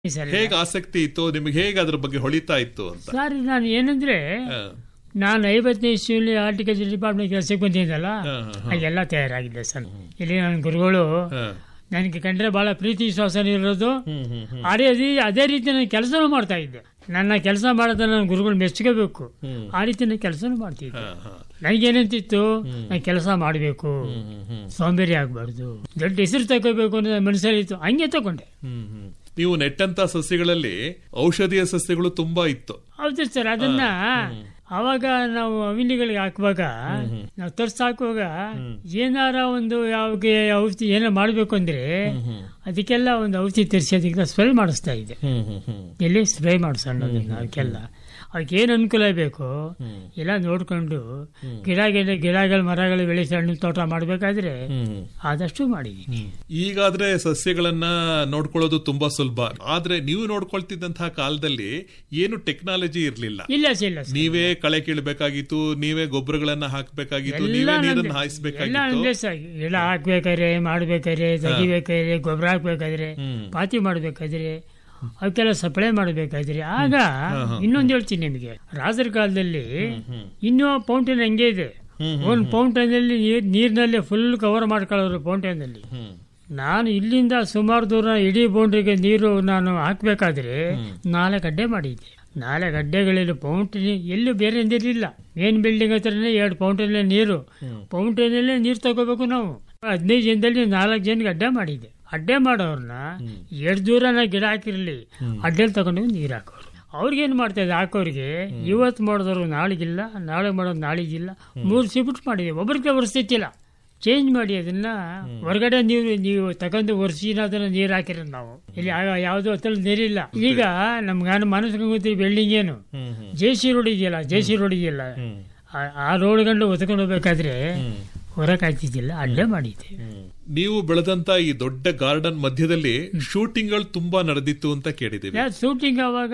Sir ಹೇಗೆ ಆಸಕ್ತಿ ಇತ್ತು ನಿಮ್ಗೆ ಹೇಗೆ ಅದ್ರ ಬಗ್ಗೆ ಹೊಳಿತಾ ಇತ್ತು ಅಂತ ಸರ್ ನಾನು ಏನಂದ್ರೆ ಹಾ. ನಾನು ಐವತ್ತನೇ ಇಸ್ವಿಯಲ್ಲಿ ಆರ್ಟಿಕಲ್ಚರ್ ಡಿಪಾರ್ಟ್ಮೆಂಟ್ ಕೆಲಸಕ್ಕೆ ಬಂದಿದ್ದಲ್ಲ ಹಾ, ಹಾ, ಹಾ. ಹಾಗೆಲ್ಲ ತಯಾರಾಗಿದ್ದೆ ಸರ್ ಇಲ್ಲಿ ನನ್ನ ಗುರುಗಳು ಹಾ. ನನಗೆ ಕಂಡ್ರೆ ಬಹಳ ಪ್ರೀತಿ ವಿಶ್ವಾಸ ಇರೋದು ಹ್ಮ್, ಹ್ಮ್, ಹ್ಮ್. ಅದೇ ರೀತಿ ಅದೇ ರೀತಿ ನಾನು ಕೆಲಸನೂ ಮಾಡ್ತಾ ಇದ್ದೆ ನನ್ನ ಕೆಲಸ ಮಾಡೋದ ನನ್ನ ಗುರುಗಳು ಮೆಚ್ಚಬೇಕು ಹ್ಮ್. ಆ ರೀತಿ ನಾನು ಕೆಲಸನೂ ಮಾಡ್ತಿದ್ದೆ ಹಾ, ಹಾ. ನನಗೇನಂತಿತ್ತು ನಾನು ಕೆಲಸ ಮಾಡಬೇಕು ಹ್ಮ್, ಹ್ಮ್, ಹ್ಮ್. ಸೋಂಬೇರಿ ಆಗಬಾರ್ದು ದೊಡ್ಡ ಹೆಸರು ತಗೋಬೇಕು ಅನ್ನೋದು ಮನಸ್ಸಲ್ಲಿತ್ತು ಹಂಗೆ ತಗೊಂಡೆ ಹ್ಮ್, ಹ್ಮ್. ನೀವು ನೆಟ್ಟಂತ ಸಸ್ಯಗಳಲ್ಲಿ ಔಷಧೀಯ ಸಸ್ಯಗಳು ತುಂಬಾ ಇತ್ತು ಹೌದು ಸರ್ ಅದನ್ನ ಅವಾಗ ನಾವು ಅವಿಲಿಗಳಿಗೆ ಹಾಕುವಾಗ ನಾವು ತರ್ಸ್ ಹಾಕುವಾಗ ಏನಾರ ಒಂದು ಯಾವಾಗ ಔಷಧಿ ಏನೋ ಮಾಡಬೇಕು ಅಂದ್ರೆ ಅದಕ್ಕೆಲ್ಲ ಒಂದು ಔಷಧಿ ತರಿಸಿ ಅದಕ್ಕೆ ಸ್ಪ್ರೇ ಮಾಡಿಸ್ತಾ ಇದ್ದೆ ಎಲ್ಲಿ ಸ್ಪ್ರೇ ಮಾಡಿಸೋಣ ಅದಕ್ಕೆಲ್ಲ ಅದಕ್ಕೆ ಏನು ಅನುಕೂಲ ಬೇಕು ಎಲ್ಲ ನೋಡ್ಕೊಂಡು ಗಿಡ ಗಿಡ ಗಿಡಗಳು ಮರಗಳು ಬೆಳೆಸಿ ಹಣ್ಣು ತೋಟ ಮಾಡಬೇಕಾದ್ರೆ ಆದಷ್ಟು ಮಾಡಿದ್ದೀನಿ ಈಗಾದ್ರೆ ಸಸ್ಯಗಳನ್ನ ನೋಡ್ಕೊಳ್ಳೋದು ತುಂಬಾ ಸುಲಭ ಆದ್ರೆ ನೀವು ನೋಡ್ಕೊಳ್ತಿದ್ದಂತಹ ಕಾಲದಲ್ಲಿ ಏನು ಟೆಕ್ನಾಲಜಿ ಇರ್ಲಿಲ್ಲ ಇಲ್ಲ ಸರ್ ಇಲ್ಲ ಸರ್ ನೀವೇ ಕಳೆ ಕೀಳ್ಬೇಕಾಗಿತ್ತು ನೀವೇ ಗೊಬ್ಬರಗಳನ್ನ ಹಾಕ್ಬೇಕಾಗಿತ್ತು ಎಲ್ಲ ನೀವೇ ನೀರನ್ನ ನಮ್ದೇ. ಎಲ್ಲ ಹಾಯಿಸ್ಬೇಕಾಗಿತ್ತು ನಮ್ದೇ ಸರ್ ಗಿಡ ಹಾಕ್ಬೇಕಾದ್ರೆ ಮಾಡ್ಬೇಕಾದ್ರೆ ತೆಗಿಬೇಕಾದ್ರೆ ಗೊಬ್ಬರ ಹಾಕ್ಬೇಕಾದ್ರೆ ಹ್ಮ್. ಪಾತಿ ಮಾಡ್ಬೇಕಾದ್ರೆ ಅವಕ್ಕೆಲ್ಲ ಸಪ್ಲೈ ಮಾಡ್ಬೇಕಾದ್ರೆ ಆಗ ಇನ್ನೊಂದು ಹೇಳ್ತೀನಿ ನಿಮಗೆ ರಾಜರ ಕಾಲದಲ್ಲಿ ಇನ್ನೂ ಫೌಂಟೇನ್ ಹಂಗೆ ಇದೆ ಒಂದು ಫೌಂಟೇನ್ ಅಲ್ಲಿ ನೀರ್- ನೀರಿನಲ್ಲಿ ಫುಲ್ ಕವರ್ ಮಾಡ್ಕೊಳ್ಳೋರು ಫೌಂಟೇನ್ ಅಲ್ಲಿ ಹ್ಮ್. ನಾನು ಇಲ್ಲಿಂದ ಸುಮಾರು ದೂರ ಇಡೀ ಬೌಂಡ್ರಿಗೆ ನೀರು ನಾನು ಹಾಕ್ಬೇಕಾದ್ರೆ ನಾಲ್ಕು ಅಡ್ಡೆ ಮಾಡಿದ್ದೆ ನಾಲ್ಕು ಅಡ್ಡೆಗಳಲ್ಲಿ ಫೌಂಟೇನ್ ಎಲ್ಲೂ ಬೇರೆ ನೀರಿಲ್ಲ ಮೇನ್ ಬಿಲ್ಡಿಂಗ್ ಹತ್ರನೇ ಎರಡು ಫೌಂಟೇನ್ ನೀರು ಫೌಂಟೇನಲ್ಲೇ ನೀರು ತಗೋಬೇಕು ನಾವು ಹದಿನೈದು ಜನದಲ್ಲಿ ನಾಲ್ಕು ಜನಕ್ಕೆ ಅಡ್ಡೆ ಮಾಡಿದ್ದೆ ಅಡ್ಡೆ ಮಾಡೋರ್ನ ಎಷ್ಟು ದೂರ ನಾ ಗಿಡ ಹಾಕಿರ್ಲಿ ಅಡ್ಡೆಲಿ ತಗೊಂಡು ನೀರು ಹಾಕೋರು ಅವ್ರಿಗೇನು ಮಾಡ್ತಾ ಇದ್ದೆ ಹಾಕೋರಿಗೆ ಇವತ್ತು ಮಾಡಿದವರು ನಾಳೆಗಿಲ್ಲ ನಾಳೆ ಮಾಡೋದು ನಾಳೆಗಿಲ್ಲ ಮೂರು ಸಿಬಿಟ್ ಮಾಡಿದೆ ಒಬ್ರಿಗೆ ಒರೆಸ್ತಿತ್ತಿಲ್ಲ ಚೇಂಜ್ ಮಾಡಿ ಅದನ್ನ ಹೊರಗಡೆ ನೀವು ನೀವು ತಗೊಂಡು ಒರೆಸಿನ ಅದನ್ನ ನೀರು ಹಾಕಿರೋದು ನಾವು ಇಲ್ಲಿ ಆಗ ಯಾವ್ದು ಹೊತ್ತಲ್ಲಿ ನೀರಿಲ್ಲ ಈಗ ನಮ್ಗೆ ಮನಸ್ಸಿಗೆ ಗೊತ್ತಿ ಬಿಲ್ಡಿಂಗ್ ಏನು ಹ್ಮ್, ಹ್ಮ್. ಜೆ ಸಿ ರೋಡ್ ಇದೆಯಲ್ಲ ಜೆ ಸಿ ರೋಡ್ ಇದೆಯಲ್ಲ ಆ- ಆ ರೋಡ್ ಗಂಡು ಹೊತ್ಕೊಂಡು ಹೋಗ್ಬೇಕಾದ್ರೆ ಹೊರಕ್ ಆಗ್ತಿದ್ದಿಲ್ಲ ಅಡ್ಡೆ ಮಾಡಿದ್ದೆ ನೀವು ಬೆಳೆದಂತ ಈ ದೊಡ್ಡ ಗಾರ್ಡನ್ ಮಧ್ಯದಲ್ಲಿ ಶೂಟಿಂಗ್ಗಳು ತುಂಬಾ ನಡೆದಿತ್ತು ಅಂತ ಕೇಳಿದ್ದೀವಿ ಯಾ ಶೂಟಿಂಗ್ ಅವಾಗ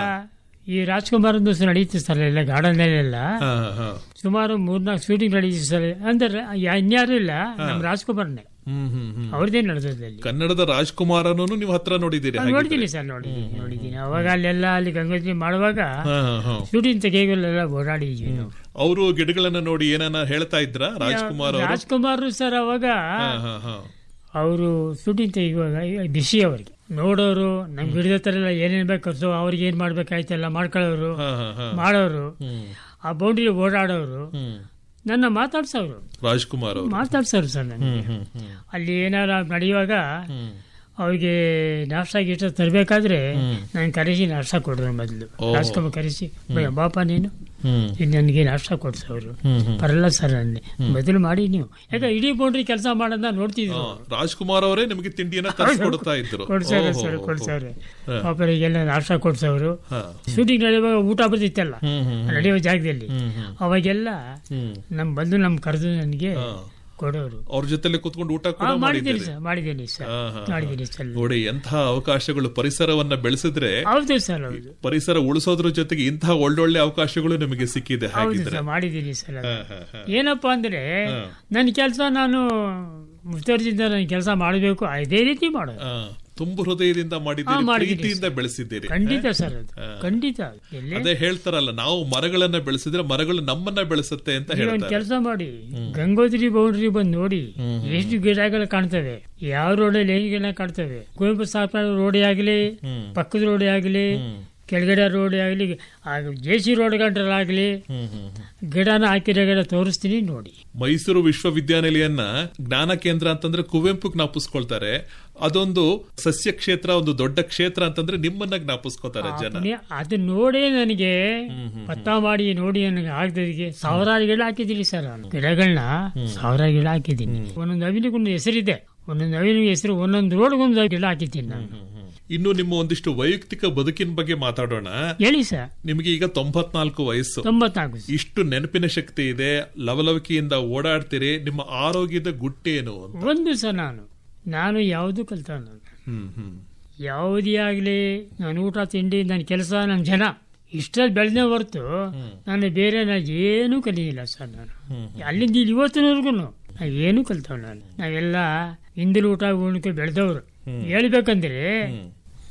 ಈ ರಾಜ್ಕುಮಾರ್ ದಿವಸ ನಡೀತು ಸರ್ ಎಲ್ಲ ಗಾರ್ಡನ್ ಎಲ್ಲ ಹಾ, ಹಾ. ಸುಮಾರು ಮೂರ್ನಾಲ್ಕು ಶೂಟಿಂಗ್ ನಡೀತು ಸರ್ ಅಂದ್ರೆ ಯಾ- ಇನ್ಯಾರು ಇಲ್ಲ ನಮ್ಮ ರಾಜ್ಕುಮಾರ್ನೇ ಹ್ಮ್, ಹ್ಮ್, ಹ್ಮ್. ಅವ್ರದೇ ನಡೆದಲ್ಲಿ ಕನ್ನಡದ ರಾಜ್ಕುಮಾರನು ನೀವು ಹತ್ರ ನೋಡಿದ್ದೀರಿ ಹಾಗಿದ್ರೆ. ನೋಡಿದ್ದೀನಿ ಸರ್ ನೋಡಿದ್ದೀನಿ ನೋಡಿದ್ದೀನಿ ಅವಾಗ ಅಲ್ಲೆಲ್ಲ ಅಲ್ಲಿ ಗಂಗೋತ್ರಿ ಮಾಡುವಾಗ ಹಾ, ಹಾ, ಹಾ. ಶೂಟಿಂಗ್ ತೆಗೆಯಲೆಲ್ಲ ಓಡಾಡಿದ್ವಿ ನಾವು ಅವರು ಗಿಡಗಳನ್ನ ನೋಡಿ ಏನನ್ನ ಹೇಳ್ತಾ ಇದ್ರ ರಾಜ್ಕುಮಾರ್ ಅವರು ರಾಜ್ಕುಮಾರ್ ಸರ್ ಅವಾಗ ಹಾ, ಹಾ, ಹಾ. ಅವರು ಶೂಟಿಂಗ್ ತೆಗೆಯುವಾಗ ಬಿಸಿ ಅವ್ರಿಗೆ ನೋಡೋರು ನಮ್ ಗಿಡದ ಹತ್ರ ಎಲ್ಲ ಏನೇನ್ ಬೇಕು ಅವ್ರಿಗೆ ಏನ್ ಮಾಡ್ಬೇಕಾಯ್ತೆಲ್ಲ ಮಾಡ್ಕೊಳ್ಳೋರು ಹಾ, ಹಾ, ಹಾ. ಮಾಡೋರು ಹ್ಮ್, ಆ ಬೌಂಡ್ರಿ ಓಡಾಡೋರು ಹ್ಮ್. ನನ್ನ ಮಾತಾಡ್ಸೋರು ರಾಜ್ಕುಮಾರ್ ಅವರು ಮಾತಾಡ್ಸೋರು ಸರ್ ನನಗೆ ಹ್ಮ್, ಹ್ಮ್, ಅಲ್ಲಿ ಏನಾರ ನಡೆಯುವಾಗ ಹ್ಮ್. ಅವ್ರಿಗೆ ನಾಷ್ಟ ಗೀಷ್ಟ ತರಬೇಕಾದ್ರೆ ನಾನು ಕರೆಸಿ ನಾಷ್ಟ ಕೊಡ್ರು ಮೊದಲು ಓ. ರಾಜ್ಕುಮಾರ್ ಕರೆಸಿ "ಬಯ್ಯ, ಬಾಪ ನೀನು ಹ್ಮ್, ಇದು ನನಗೆ ನಾಷ್ಟ ಕೊಡ್ಸೋರು ಹ್ಮ್, ಹ್ಮ್. ಬರಲ್ಲ ಸರ್ ಅಂದೆ ಮೊದಲು ಮಾಡಿ ನೀವು ಯಾಕೆ ಇಡೀ ಬೌಂಡ್ರಿ ಕೆಲಸ ಮಾಡೋದನ್ನ ನೋಡ್ತಿದ್ರು ಹಾ, ರಾಜ್ಕುಮಾರ್ ಅವರೇ ನಿಮಗೆ ತಿಂಡಿಯನ್ನ ತರಿಸ್ಕೊಡ್ತಾ ಇದ್ರು ಕೊಡ್ಸವ್ರೆ ಓಹೋ, ಸರ್ ಓಹೋ. ಕೊಡ್ಸವ್ರೆ ಹಾ. ಪಾಪರಿಗೆಲ್ಲ ನಾಷ್ಟ ಕೊಡ್ಸವ್ರು ಹಾ. ಶೂಟಿಂಗ್ ನಡೆಯುವಾಗ ಊಟ ಬರ್ತಿತ್ತಲ್ಲ ಹ್ಮ್, ಹ್ಮ್, ಹ್ಮ್. ನಡೆಯುವ ಜಾಗದಲ್ಲಿ ಹ್ಮ್, ಹ್ಮ್. ಅವಾಗೆಲ್ಲ ಹ್ಮ್. ನಮ್ ಬಂದು ನಮ್ ಕರೆದು ನನಗೆ ಹಾ. ಕೊಡೋರು ಅವ್ರ ಜೊತೆಲೆ ಕುತ್ಕೊಂಡು ಊಟ ಹಾ, ಕೂಡ ಮಾಡಿದ್ದೀನಿ ಮಾಡಿದ್ದೀರಿ ಸರ್ ಮಾಡಿದ್ದೀನಿ ಸರ್ ಹಾ, ಹಾ, ಹಾ. ಮಾಡಿದ್ದೀನಿ ಸರ್ ನೋಡಿ ಎಂತಹ ಅವಕಾಶಗಳು ಪರಿಸರವನ್ನ ಬೆಳೆಸಿದ್ರೆ ಹೌದು ಸರ್ ಹೌದು ಪರಿಸರ ಉಳಿಸೋದ್ರ ಜೊತೆಗೆ ಇಂತಹ ಒಳ್ಳೊಳ್ಳೆ ಅವಕಾಶಗಳು ನಿಮಗೆ ಸಿಕ್ಕಿದೆ ಹೌದು ಹಾಗಿದ್ರೆ ಸರ್ ಮಾಡಿದ್ದೀನಿ ಸರ್ ಅದು. ಹಾ, ಹಾ, ಹಾ. ಏನಪ್ಪಾ ಅಂದ್ರೆ ಹಾ. ನನ್ನ ಕೆಲಸ ನಾನು ಮುಸ್ತರ್ಜಿಂದ ನನ್ನ ಕೆಲಸ ಮಾಡಬೇಕು ಅದೇ ರೀತಿ ಮಾಡೋದು ಆ, ತುಂಬು ಹೃದಯದಿಂದ ಹಾ, ಮಾಡಿದ್ದೀರಿ ಮಾಡಿದ್ದೀನಿ ಪ್ರೀತಿಯಿಂದ ಬೆಳೆಸಿದ್ದೀರಿ ಖಂಡಿತ ಸರ್ ಅದು ಖಂಡಿತ ಎಲ್ಲೇ ಅದೇ ಹೇಳ್ತಾರಲ್ಲ ನಾವು ಮರಗಳನ್ನ ಬೆಳೆಸಿದ್ರೆ ಮರಗಳು ನಮ್ಮನ್ನ ಬೆಳೆಸುತ್ತೆ ಅಂತ ನೀವು ಒಂದು ಹೇಳ್ತಾರೆ ಕೆಲಸ ಮಾಡಿ ಗಂಗೋತ್ರಿ ಬೌಂಡ್ರಿ ಬಂದು ನೋಡಿ ಎಷ್ಟು ಗಿಡಗಳು ಕಾಣ್ತವೆ ಯಾವ ರೋಡಲ್ಲಿ ಏನು ಗಿಡ ಕಾಣ್ತವೆ ಕುವೆಂಪು ಸಾಪ್ರ ರೋಡೇ ಆಗಲಿ ಹ್ಮ್. ಪಕ್ಕದ ರೋಡೇ ಆಗಲಿ ಕೆಳಗಡೆ ರೋಡೇ ಆಗಲಿ ಜೆ ಸಿ ರೋಡ್ ಗಂಟರಾಗಲಿ ಹ್ಮ್, ಹ್ಮ್, ಹ್ಮ್. ಗಿಡನ ಹಾಕಿರೋ ಗಿಡ ತೋರಿಸ್ತೀನಿ ನೋಡಿ ಮೈಸೂರು ವಿಶ್ವವಿದ್ಯಾನಿಲಯನ್ನ ಜ್ಞಾನ ಕೇಂದ್ರ ಅಂತಂದ್ರೆ ಕುವೆಂಪು ಜ್ಞಾಪಿಸ್ಕೊಳ್ತಾರೆ ಅದೊಂದು ಸಸ್ಯ ಕ್ಷೇತ್ರ ಒಂದು ದೊಡ್ಡ ಕ್ಷೇತ್ರ ಅಂತಂದ್ರೆ ನಿಮ್ಮನ್ನ ಜ್ಞಾಪಿಸ್ಕೊತಾರೆ ಜನ ನೇ- ಅದು ನೋಡೇ ನನಗೆ ಪತ್ತ ಮಾಡಿ ನೋಡಿ ನನಗೆ ಆಗದಿಗೆ ಸಾವಿರಾರು ಗಿಡ ಹಾಕಿದ್ದೀನಿ ಸರ್ ನಾನು ಗಿಡಗಳನ್ನ ಸಾವಿರಾರು ಗಿಡ ಹಾಕಿದ್ದೀನಿ ಒಂದೊಂದು ಅವಿನಿಗೊಂದು ಹೆಸರಿದೆ ಒಂದೊಂದು ಅವಿನಿಗೆ ಹೆಸರು ಒಂದೊಂದು ರೋಡ್ಗೊಂದು ಗಿಡ ಹಾಕಿದ್ದೀನಿ ನಾನು ಇನ್ನು ನಿಮ್ಮ ಒಂದಿಷ್ಟು ವೈಯಕ್ತಿಕ ಬದುಕಿನ ಬಗ್ಗೆ ಮಾತಾಡೋಣ ಹೇಳಿ ಸರ್ ನಿಮಗೆ ಈಗ ತೊಂಬತ್ನಾಲ್ಕು ವಯಸ್ಸು ತೊಂಬತ್ನಾಲ್ಕು ಇಷ್ಟು ನೆನಪಿನ ಶಕ್ತಿ ಇದೆ ಲವಲವಿಕೆಯಿಂದ ಓಡಾಡ್ತೀರಿ ನಿಮ್ಮ ಆರೋಗ್ಯದ ಗುಟ್ಟೇನು ಅಂತ ಒಂದು ಸಹ ನಾನು ನಾನು ಯಾವುದು ಕಲ್ತ ನಾನು ಹ್ಮ್ ಹ್ಮ್ ಯಾವುದೇ ಆಗಲಿ ನಾನು ಊಟ ತಿಂಡಿ ನನ್ನ ಕೆಲಸ ನನ್ನ ಜನ ಇಷ್ಟಲ್ಲಿ ಬೆಳೆದೇ ಹೊರತು ನಾನು ಬೇರೆ ನಾನು ಏನೂ ಕಲಿಯಿಲ್ಲ ಸರ್ ನಾನು ಅಲ್ಲಿಂದ ಇಲ್ಲಿ ಇವತ್ತಿನವರೆಗೂ ನಾವು ಏನು ಕಲ್ತವ್ ನಾನು ನಾವೆಲ್ಲ ಹಿಂದಿನ ಊಟ ಉಣ್ಕೆ ಬೆಳೆದವರು ಹೇಳ್ಬೇಕಂದ್ರೆ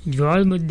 ಜೋಳದ ಮುದ್ದೆ